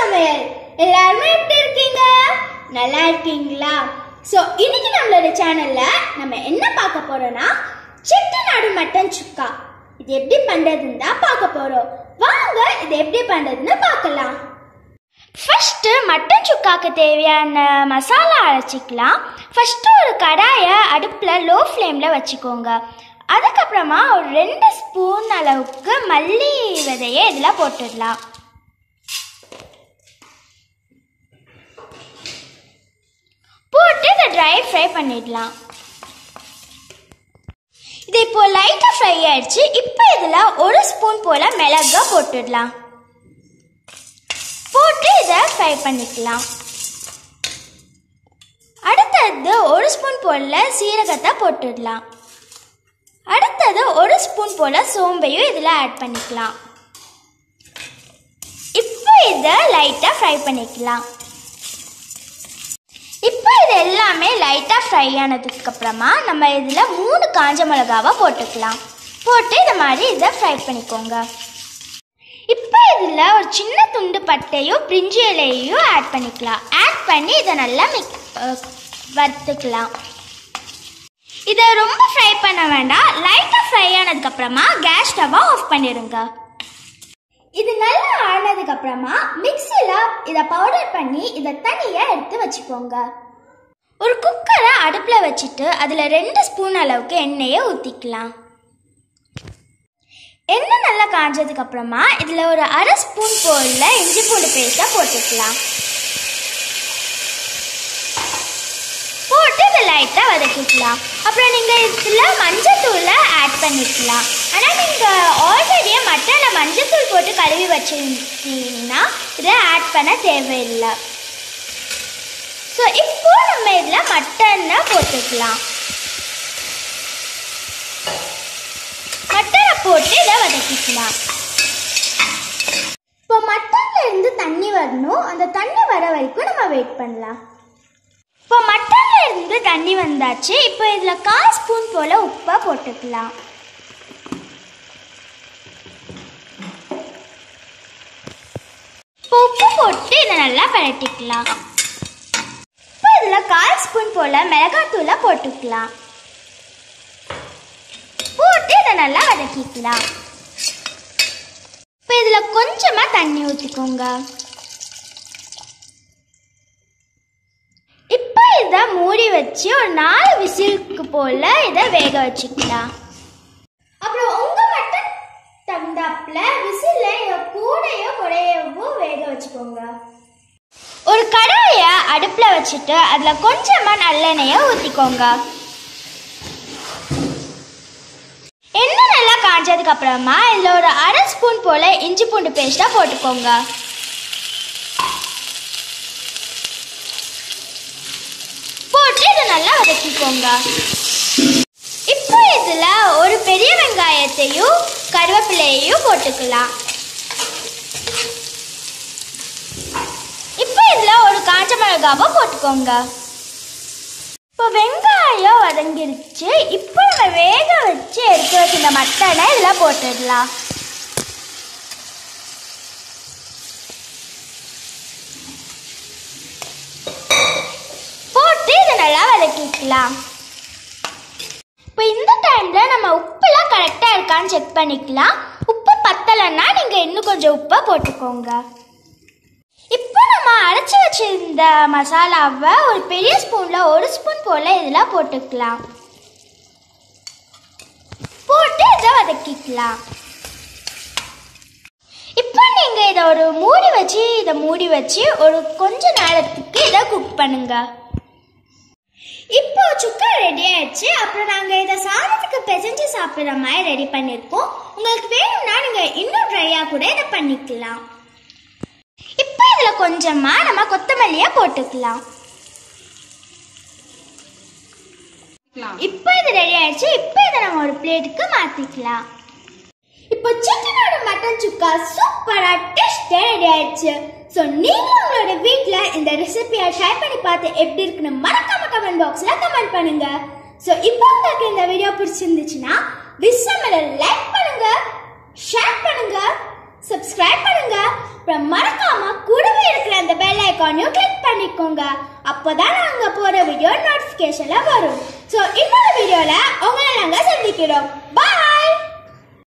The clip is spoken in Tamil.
சமையல் எல்லாருமே எப்படி இருக்கீங்க நல்லா இருக்கீங்களா ஸோ இன்னைக்கு நம்மளோட சேனல்ல நம்ம என்ன பார்க்க போறோம்னா செட்டிநாடு மட்டன் சுக்கா இது எப்படி பண்றதுன்னு தான் பார்க்க போறோம் வாங்க இது எப்படி பண்றதுன்னு பார்க்கலாம் ஃபர்ஸ்ட்டு மட்டன் சுக்காக்கு தேவையான மசாலா அரைச்சிக்கலாம் ஃபர்ஸ்ட்டு ஒரு கடாயை அடுப்பில் லோ ஃப்ளேமில் வச்சுக்கோங்க அதுக்கப்புறமா ஒரு ரெண்டு ஸ்பூன் அளவுக்கு மல்லி விதையை இதில் போட்டுடலாம் போட்டு இதை ட்ரை ஃப்ரை பண்ணிடலாம் இது இப்போ லைட்டாக ஃப்ரை ஆயிடுச்சு இப்போ இதில் ஒரு ஸ்பூன் போல் மிளகா போட்டுடலாம் போட்டு இதை ஃப்ரை பண்ணிக்கலாம் அடுத்தது ஒரு ஸ்பூன் போல் சீரகத்தை போட்டுடலாம் அடுத்தது ஒரு ஸ்பூன் போல் சோம்பையும் இதில் ஆட் பண்ணிக்கலாம் இப்போ இதை லைட்டாக ஃப்ரை பண்ணிக்கலாம் இப்போ இது எல்லாமே லைட்டாக ஃப்ரை ஆனதுக்கு அப்புறமா நம்ம இதில் மூணு காஞ்ச மிளகாவை போட்டுக்கலாம் போட்டு இது மாதிரி இதை ஃப்ரை பண்ணிக்கோங்க இப்போ இதில் ஒரு சின்ன துண்டு பட்டையும் பிரிஞ்சி இலையையும் ஆட் பண்ணிக்கலாம் ஆட் பண்ணி இதை நல்லா மிக் வறுத்துக்கலாம் இதை ரொம்ப ஃப்ரை பண்ண வேண்டாம் லைட்டாக ஃப்ரை ஆனதுக்கப்புறமா கேஸ் ஸ்டவ்வை ஆஃப் பண்ணிடுங்க இது நல்லா ஆனதுக்கு அப்புறமா மிக்சியில் இதை பவுடர் பண்ணி இதை தனியாக எடுத்து வச்சுக்கோங்க ஒரு குக்கரை அடுப்பில் வச்சுட்டு அதில் ரெண்டு ஸ்பூன் அளவுக்கு எண்ணெயை ஊற்றிக்கலாம் எண்ணெய் நல்லா காஞ்சதுக்கு அப்புறமா இதில் ஒரு அரை ஸ்பூன் போல இஞ்சி பூண்டு பேஸ்ட்டை போட்டுக்கலாம் போட்டு இதை லைட்டாக வதக்கிக்கலாம் அப்புறம் நீங்கள் இதில் மஞ்சத்தூளை ஆட் பண்ணிக்கலாம் ஆனால் நீங்கள் ஆல்ரெடியே மட்டனில் மஞ்சத்தூள் போட்டு கழுவி வச்சுருந்தீங்கன்னா இதை ஆட் பண்ண தேவையில்லை ஸோ இப்போ நம்ம இதில் மட்டனை போட்டுக்கலாம் மட்டனை போட்டு இதை வதக்கிக்கலாம் இப்போ மட்டன்ல இருந்து தண்ணி வரணும் அந்த தண்ணி வர வரைக்கும் நம்ம வெயிட் பண்ணலாம் இப்போ மட்டன்ல இருந்து தண்ணி வந்தாச்சு இப்போ இதில் கால் ஸ்பூன் போல் உப்பை போட்டுக்கலாம் இப்போ உப்பு போட்டு இதை நல்லா பரட்டிக்கலாம் இப்போ இதில் கால் ஸ்பூன் போல் மிளகாத்தூளை போட்டுக்கலாம் போட்டு இதை நல்லா வதக்கிக்கலாம் இப்போ இதில் கொஞ்சமாக தண்ணி ஊற்றிக்கோங்க இப்போ இதை மூடி வச்சு ஒரு நாலு விசிலுக்கு போல் இதை வேக வச்சுக்கலாம் அப்புறம் உங்கள் மட்டன் தந்தாப்புல விசில்ல இதை கூடையோ குறையவோ வேக வச்சுக்கோங்க ஒரு கடாயை அடுப்பில் வச்சுட்டு அதில் கொஞ்சமாக நல்லெண்ணெயை ஊற்றிக்கோங்க எண்ணெய் நல்லா காஞ்சதுக்கு அப்புறமா இதில் ஒரு அரை ஸ்பூன் போல் இஞ்சி பூண்டு பேஸ்ட்டாக போட்டுக்கோங்க போட்டு இதை நல்லா வதக்கிக்கோங்க இப்போ இதில் ஒரு பெரிய வெங்காயத்தையும் கருவேப்பிலையையும் போட்டுக்கலாம் இப்போ இதில் ஒரு காஞ்ச மிளகாவை போட்டுக்கோங்க இப்போ வெங்காயம் வதங்கிருச்சு இப்போ நம்ம வேக வச்சு எடுத்து வச்சிருந்த மட்டனை இதில் போட்டுடலாம் போட்டு இதை நல்லா வதக்கிக்கலாம் இப்போ இந்த டைமில் நம்ம உப்புலாம் கரெக்டாக இருக்கான்னு செக் பண்ணிக்கலாம் உப்பு பத்தலைன்னா நீங்கள் இன்னும் கொஞ்சம் உப்பை போட்டுக்கோங்க இப்போ நம்ம அரைச்சி வச்சிருந்த மசாலாவை ஒரு பெரிய ஸ்பூனில் ஒரு ஸ்பூன் போல் இதில் போட்டுக்கலாம் போட்டு இதை வதக்கிக்கலாம் இப்போ நீங்கள் இதை ஒரு மூடி வச்சு இதை மூடி வச்சு ஒரு கொஞ்ச நேரத்துக்கு இதை குக் பண்ணுங்க இப்போ சுக்கா ரெடி ஆயிடுச்சு அப்புறம் நாங்கள் இதை சாதத்துக்கு பிசைஞ்சு சாப்பிட்ற மாதிரி ரெடி பண்ணியிருக்கோம் உங்களுக்கு வேணும்னா நீங்கள் இன்னும் ட்ரையாக கூட இதை பண்ணிக்கலாம் இப்போ இதில் கொஞ்சமாக நம்ம கொத்தமல்லியை போட்டுக்கலாம் இப்போ இது ரெடி ஆயிடுச்சு இப்போ இதை நம்ம ஒரு பிளேட்டுக்கு மாற்றிக்கலாம் இப்போ செட்டிநாடு மட்டன் சுக்கா சூப்பரா டேஸ்டா ரெடி ஆயிடுச்சு ஸோ நீங்களும் உங்களோட வீட்டில் இந்த ரெசிபியை ட்ரை பண்ணி பார்த்து எப்படி இருக்குன்னு மறக்காம கமெண்ட் பாக்ஸில் கமெண்ட் பண்ணுங்க ஸோ இப்போ உங்களுக்கு இந்த வீடியோ பிடிச்சிருந்துச்சுன்னா விசமலை லைக் பண்ணுங்க ஷேர் பண்ணுங்க சப்ஸ்கிரைப் பண்ணுங்க அப்புறம் மறக்காம கூடவே இருக்க ஐக்கானையும் கிளிக் பண்ணிக்கோங்க அப்போதான் நாங்க போற வீடியோ நோட்டிஃபிகேஷன்ல வரும் ஸோ இன்னொரு வீடியோல உங்களை நாங்க சந்திக்கிறோம் பாய்